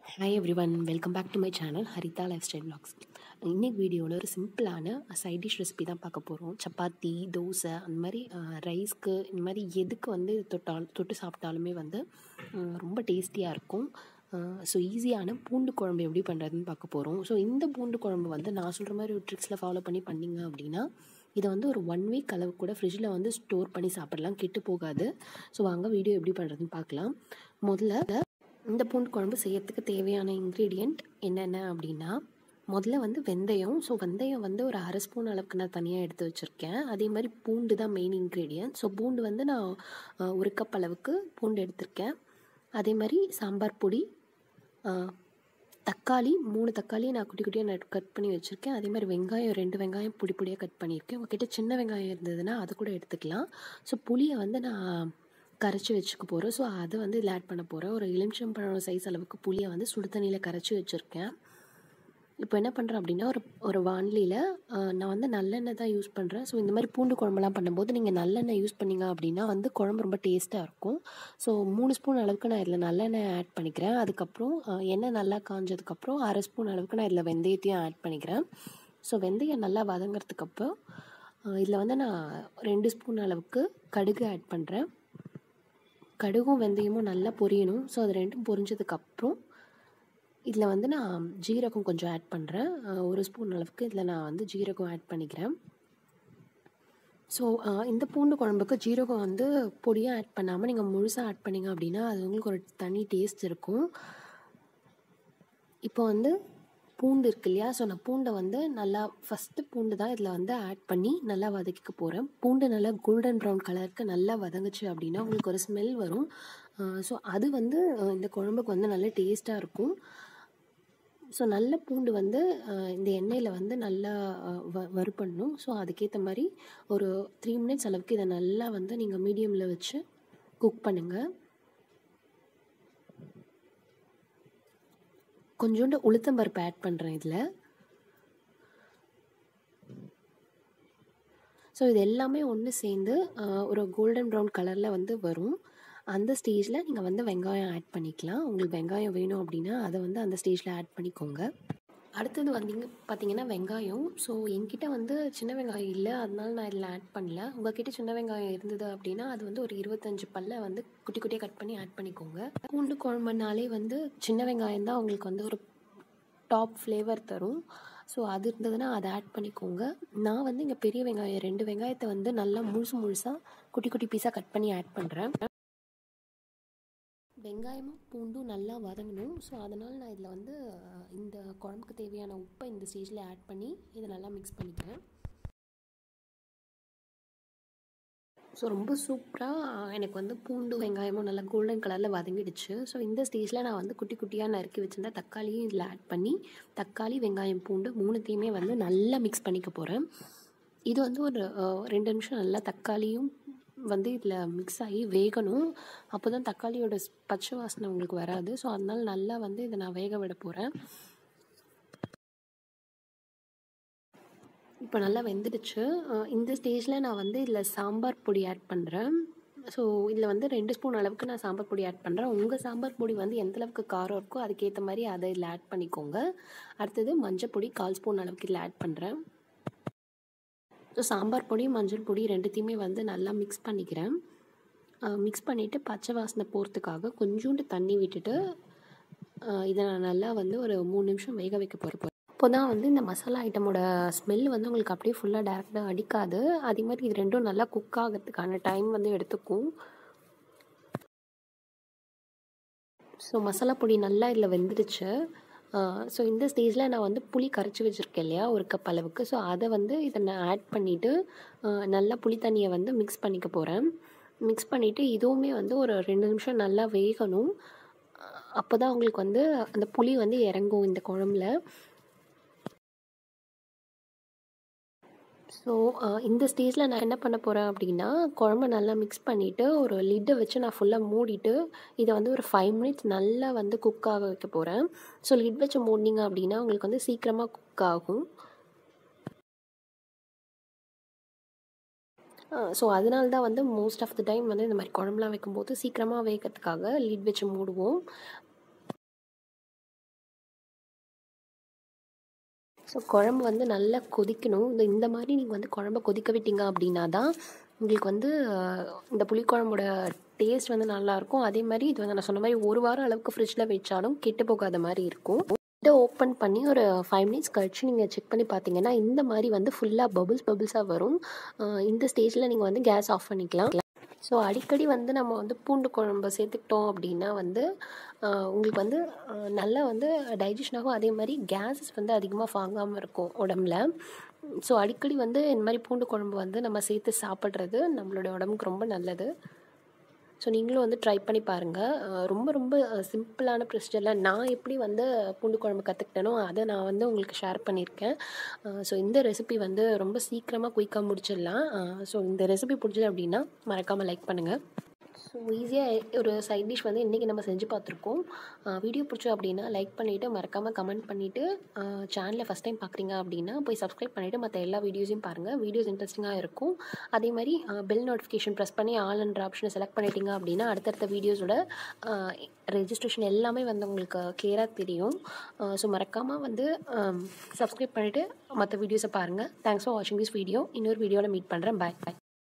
hi everyone welcome back to my channel Haritha lifestyle blogs இன்னைக்கு வீடியோவில் ஒரு சிம்பிளான சைட் டிஷ் ரெசிபி தான் பார்க்க போகிறோம் சப்பாத்தி தோசை அந்த மாதிரி ரைஸ்க்கு இந்த மாதிரி எதுக்கு வந்து தொட்டால் தொட்டு சாப்பிட்டாலுமே வந்து அஹ், ரொம்ப டேஸ்டியாக இருக்கும் ஸோ ஈஸியான பூண்டு குழம்பு எப்படி பண்ணுறதுன்னு பார்க்க போகிறோம் ஸோ இந்த பூண்டு குழம்பு வந்து நான் சொல்கிற மாதிரி ஒரு ட்ரிக்ஸில் ஃபாலோ பண்ணி பண்ணீங்க அப்படின்னா இதை வந்து ஒரு ஒன் வீக் அளவு கூட ஃப்ரிட்ஜில் வந்து ஸ்டோர் பண்ணி சாப்பிடலாம் கெட்டு போகாது ஸோ வாங்க வீடியோ எப்படி பண்ணுறதுன்னு பார்க்கலாம் முதல்ல இந்த பூண்டு குழம்பு செய்யறதுக்கு தேவையான இன்க்ரீடியண்ட் என்னென்ன அப்படின்னா முதல்ல வந்து வெந்தயம் ஸோ வெந்தயம் வந்து ஒரு அரை ஸ்பூன் அளவுக்கு நான் தனியாக எடுத்து வச்சுருக்கேன் அதே மாதிரி பூண்டு தான் மெயின் இன்க்ரீடியன்ட் ஸோ பூண்டு வந்து நான் அஹ், ஒரு கப் அளவுக்கு பூண்டு எடுத்திருக்கேன் அதே மாதிரி சாம்பார் பொடி அஹ், தக்காளி மூணு தக்காளி நான் குட்டி குட்டியாக நட் கட் பண்ணி வச்சுருக்கேன் அதே மாதிரி வெங்காயம் ரெண்டு வெங்காயம் பொடி பொடியாக கட் பண்ணியிருக்கேன் உங்ககிட்ட சின்ன வெங்காயம் இருந்ததுன்னா அது கூட எடுத்துக்கலாம் ஸோ புளியை வந்து நான் கரைச்சி வச்சுக்க போகிறேன் ஸோ அதை வந்து இதில் ஆட் பண்ண போகிறேன் ஒரு எலுமிச்சம்பழம் சைஸ் அளவுக்கு புளியை வந்து சுடு தண்ணியில் கரைச்சி வச்சுருக்கேன் இப்போ என்ன பண்ணுறேன் அப்படின்னா ஒரு ஒரு வானிலையில் நான் வந்து நல்லெண்ணெய் தான் யூஸ் பண்ணுறேன் ஸோ இந்த மாதிரி பூண்டு குழம்புலாம் பண்ணும்போது நீங்கள் நல்லெண்ணெய் யூஸ் பண்ணீங்க அப்படின்னா வந்து குழம்பு ரொம்ப டேஸ்ட்டாக இருக்கும் ஸோ மூணு ஸ்பூன் அளவுக்கு நான் இதில் நல்லெண்ணெய் ஆட் பண்ணிக்கிறேன் அதுக்கப்புறம் அஹ், எண்ணெய் நல்லா காஞ்சதுக்கப்புறம் அரை ஸ்பூன் அளவுக்கு நான் இதில் வெந்தயத்தையும் ஆட் பண்ணிக்கிறேன் ஸோ வெந்தயம் நல்லா வதங்கிறதுக்கப்புறம் இதில் வந்து நான் ரெண்டு ஸ்பூன் அளவுக்கு கடுகு ஆட் பண்ணுறேன் கடுகும் வெந்தயமும் நல்லா பொரியணும் ஸோ அது ரெண்டும் பொரிஞ்சதுக்கப்புறம் இதில் வந்து நான் ஜீரகம் கொஞ்சம் ஆட் பண்ணுறேன் ஒரு ஸ்பூன் அளவுக்கு இதில் நான் வந்து ஜீரகம் ஆட் பண்ணிக்கிறேன் ஸோ இந்த பூண்டு குழம்புக்கு ஜீரகம் வந்து பொடியாக ஆட் பண்ணாமல் நீங்கள் முழுசாக ஆட் பண்ணீங்க அப்படின்னா அது உங்களுக்கு ஒரு தனி டேஸ்ட் இருக்கும் இப்போ வந்து பூண்டு இருக்கு இல்லையா ஸோ நான் பூண்டை வந்து நல்லா ஃபஸ்ட்டு பூண்டு தான் இதில் வந்து ஆட் பண்ணி நல்லா வதக்கிக்க போகிறேன் பூண்டு நல்லா கோல்டன் ப்ரௌன் கலருக்கு நல்லா வதங்குச்சு அப்படின்னா உங்களுக்கு ஒரு ஸ்மெல் வரும் ஸோ அது வந்து அஹ், இந்த குழம்புக்கு வந்து நல்ல டேஸ்ட்டாக இருக்கும் ஸோ நல்ல பூண்டு வந்து அஹ், இந்த எண்ணெயில் வந்து நல்லா அஹ், வ வறுப்படணும் ஸோ அதுக்கேற்ற மாதிரி ஒரு த்ரீ மினிட்ஸ் அளவுக்கு இதை நல்லா வந்து நீங்கள் மீடியமில் வச்சு குக் பண்ணுங்கள் கொஞ்சோண்டு உளுத்தம்பருப்பு ஆட் பண்ணுறேன் இதில் ஸோ இது எல்லாமே ஒன்று சேர்ந்து ஆஹ், ஒரு கோல்டன் ப்ரௌன் கலரில் வந்து வரும் அந்த ஸ்டேஜில் நீங்கள் வந்து வெங்காயம் ஆட் பண்ணிக்கலாம் உங்களுக்கு வெங்காயம் வேணும் அப்படின்னா அதை வந்து அந்த ஸ்டேஜில் ஆட் பண்ணிக்கோங்க அடுத்தது வந்தீங்க பார்த்தீங்கன்னா வெங்காயம் ஸோ என்கிட்ட வந்து சின்ன வெங்காயம் இல்லை அதனால நான் இதில் ஆட் பண்ணல உங்ககிட்ட சின்ன வெங்காயம் இருந்தது அப்படின்னா அது வந்து ஒரு இருபத்தஞ்சு பல்ல வந்து குட்டி குட்டியாக கட் பண்ணி ஆட் பண்ணிக்கோங்க பூண்டு குழம்புனாலே வந்து சின்ன வெங்காயம் தான் உங்களுக்கு வந்து ஒரு டாப் ஃப்ளேவர் தரும் ஸோ அது இருந்ததுன்னா அதை ஆட் பண்ணிக்கோங்க நான் வந்து இங்கே பெரிய வெங்காயம் ரெண்டு வெங்காயத்தை வந்து நல்லா முழுசு முழுசாக குட்டி குட்டி பீஸாக கட் பண்ணி ஆட் பண்ணுறேன் வெங்காயமும் பூண்டும் நல்லா வதங்கணும் ஸோ அதனால் நான் இதில் வந்து அஹ், இந்த குழம்புக்கு தேவையான உப்பை இந்த ஸ்டேஜில் ஆட் பண்ணி இதை நல்லா மிக்ஸ் பண்ணிக்கிறேன் ஸோ ரொம்ப சூப்பராக எனக்கு வந்து பூண்டு வெங்காயமும் நல்லா கோல்டன் கலரில் வதங்கிடுச்சு ஸோ இந்த ஸ்டேஜில் நான் வந்து குட்டி குட்டியாக நறுக்கி வச்சிருந்த தக்காளியும் இதில் ஆட் பண்ணி தக்காளி வெங்காயம் பூண்டு மூணுத்தையுமே வந்து நல்லா மிக்ஸ் பண்ணிக்க போகிறேன் இது வந்து ஒரு அஹ், ரெண்டு நிமிஷம் நல்லா தக்காளியும் வந்து இதில் மிக்ஸ் ஆகி வேகணும் அப்போ தான் தக்காளியோட ஸ்- பச்சை வாசனை உங்களுக்கு வராது ஸோ அதனால நல்லா வந்து இதை நான் வேக விட போகிறேன் இப்போ நல்லா வெந்துடுச்சு அஹ் இந்த ஸ்டேஜில் நான் வந்து இதில் சாம்பார் பொடி ஆட் பண்ணுறேன் ஸோ இதில் வந்து ரெண்டு ஸ்பூன் அளவுக்கு நான் சாம்பார் பொடி ஆட் பண்ணுறேன் உங்கள் சாம்பார் பொடி வந்து எந்த அளவுக்கு காரம் இருக்கோ அதுக்கேற்ற மாதிரி அதை இதில் ஆட் பண்ணிக்கோங்க அடுத்தது மஞ்சள் பொடி கால் ஸ்பூன் அளவுக்கு இதில் ஆட் பண்ணுறேன் ஸோ சாம்பார் பொடி மஞ்சள் பொடி ரெண்டுத்தையுமே வந்து நல்லா மிக்ஸ் பண்ணிக்கிறேன் மிக்ஸ் பண்ணிவிட்டு பச்சை வாசனை போகிறதுக்காக கொஞ்சோண்டு தண்ணி விட்டுட்டு அஹ் இதை நான் நல்லா வந்து ஒரு மூணு நிமிஷம் வேக வைக்க போகிறேன் அப்போ தான் வந்து இந்த மசாலா ஐட்டமோட ஸ்மெல் வந்து உங்களுக்கு அப்படியே ஃபுல்லாக டேரெக்டாக அடிக்காது அதே மாதிரி இது ரெண்டும் நல்லா குக் ஆகிறதுக்கான டைம் வந்து எடுத்துக்கும் ஸோ மசாலா பொடி நல்லா இதில் வெந்துடுச்சு ஸோ இந்த ஸ்டேஜில் நான் வந்து புளி கரைச்சி வச்சுருக்கேன் இல்லையா ஒரு கப் அளவுக்கு ஸோ அதை வந்து இதை நான் ஆட் பண்ணிவிட்டு நல்லா புளி தண்ணியை வந்து மிக்ஸ் பண்ணிக்க போகிறேன் மிக்ஸ் பண்ணிவிட்டு இதுவுமே வந்து ஒரு ரெண்டு நிமிஷம் நல்லா வேகணும் அப்போ தான் உங்களுக்கு வந்து அந்த புளி வந்து இறங்கும் இந்த குழம்புல ஸோ இந்த ஸ்டேஜில் நான் என்ன பண்ண போகிறேன் அப்படின்னா குழம்பு நல்லா மிக்ஸ் பண்ணிவிட்டு ஒரு லிட்டை வச்சு நான் ஃபுல்லாக மூடிட்டு இதை வந்து ஒரு ஃபைவ் மினிட்ஸ் நல்லா வந்து குக் ஆக வைக்க போகிறேன் ஸோ லிட் வச்சு மூடினீங்க அப்படின்னா உங்களுக்கு வந்து சீக்கிரமாக குக் ஆகும் ஸோ அதனால தான் வந்து மோஸ்ட் ஆஃப் த டைம் வந்து இந்த மாதிரி குழம்புலாம் வைக்கும்போது சீக்கிரமாக வேகிறதுக்காக லிட் வச்சு மூடுவோம் ஸோ குழம்பு வந்து நல்லா கொதிக்கணும் இந்த இந்த மாதிரி நீங்கள் வந்து குழம்ப கொதிக்க விட்டீங்க அப்படின்னா தான் உங்களுக்கு வந்து அஹ், இந்த புளிக்குழம்போட டேஸ்ட் வந்து நல்லாயிருக்கும் அதே மாதிரி இது வந்து நான் சொன்ன மாதிரி ஒரு வாரம் அளவுக்கு ஃப்ரிட்ஜில் வச்சாலும் கெட்டு போகாத மாதிரி இருக்கும் இதை ஓப்பன் பண்ணி ஒரு ஃபைவ் மினிட்ஸ் கழிச்சு நீங்கள் செக் பண்ணி பார்த்தீங்கன்னா இந்த மாதிரி வந்து ஃபுல்லாக பபுள்ஸ் பபுள்ஸாக வரும் அஹ், இந்த ஸ்டேஜில் நீங்கள் வந்து கேஸ் ஆஃப் பண்ணிக்கலாம் ஸோ அடிக்கடி வந்து நம்ம வந்து பூண்டு குழம்பு சேர்த்துக்கிட்டோம் அப்படின்னா வந்து ஆஹ் உங்களுக்கு வந்து ஆஹ் நல்லா வந்து டைஜஷன் ஆகும் அதே மாதிரி கேஸஸ் வந்து அதிகமாக வாங்காமல் இருக்கும் உடம்புல ஸோ அடிக்கடி வந்து இந்த மாதிரி பூண்டு குழம்பு வந்து நம்ம சேர்த்து சாப்பிட்றது நம்மளோட உடம்புக்கு ரொம்ப நல்லது ஸோ நீங்களும் வந்து ட்ரை பண்ணி பாருங்கள் ரொம்ப ரொம்ப சிம்பிளான ப்ரொசீஜரில் நான் எப்படி வந்து பூண்டு குழம்பு கற்றுக்கிட்டேனோ அதை நான் வந்து உங்களுக்கு ஷேர் பண்ணியிருக்கேன் ஸோ இந்த ரெசிபி வந்து ரொம்ப சீக்கிரமாக குயிக்காக முடிச்சிடலாம் ஸோ இந்த ரெசிபி பிடிச்சது அப்படின்னா மறக்காமல் லைக் பண்ணுங்கள் ஸோ ஈஸியாக ஒரு சைட் டிஷ் வந்து இன்றைக்கி நம்ம செஞ்சு பார்த்துருக்கோம் வீடியோ பிடிச்சோம் அப்படின்னா லைக் பண்ணிவிட்டு மறக்காமல் கமெண்ட் பண்ணிவிட்டு சேனலை ஃபஸ்ட் டைம் பார்க்குறீங்க அப்படின்னா போய் சப்ஸ்கிரைப் பண்ணிவிட்டு மற்ற எல்லா வீடியோஸையும் பாருங்கள் வீடியோஸ் இன்ட்ரெஸ்டிங்காக இருக்கும் அதே மாதிரி பெல் நோட்டிஃபிகேஷன் ப்ரெஸ் பண்ணி ஆல் என்ற ஆப்ஷனை செலக்ட் பண்ணிட்டீங்க அப்படின்னா அடுத்தடுத்த வீடியோஸோட ரெஜிஸ்ட்ரேஷன் எல்லாமே வந்து உங்களுக்கு கிளியராக தெரியும் ஸோ மறக்காமல் வந்து சப்ஸ்கிரைப் பண்ணிவிட்டு மற்ற வீடியோஸை பாருங்கள் தேங்க்ஸ் ஃபார் வாட்சிங் திஸ் வீடியோ இன்னொரு வீடியோவில் மீட் பண்ணுறேன் பாய் பாய்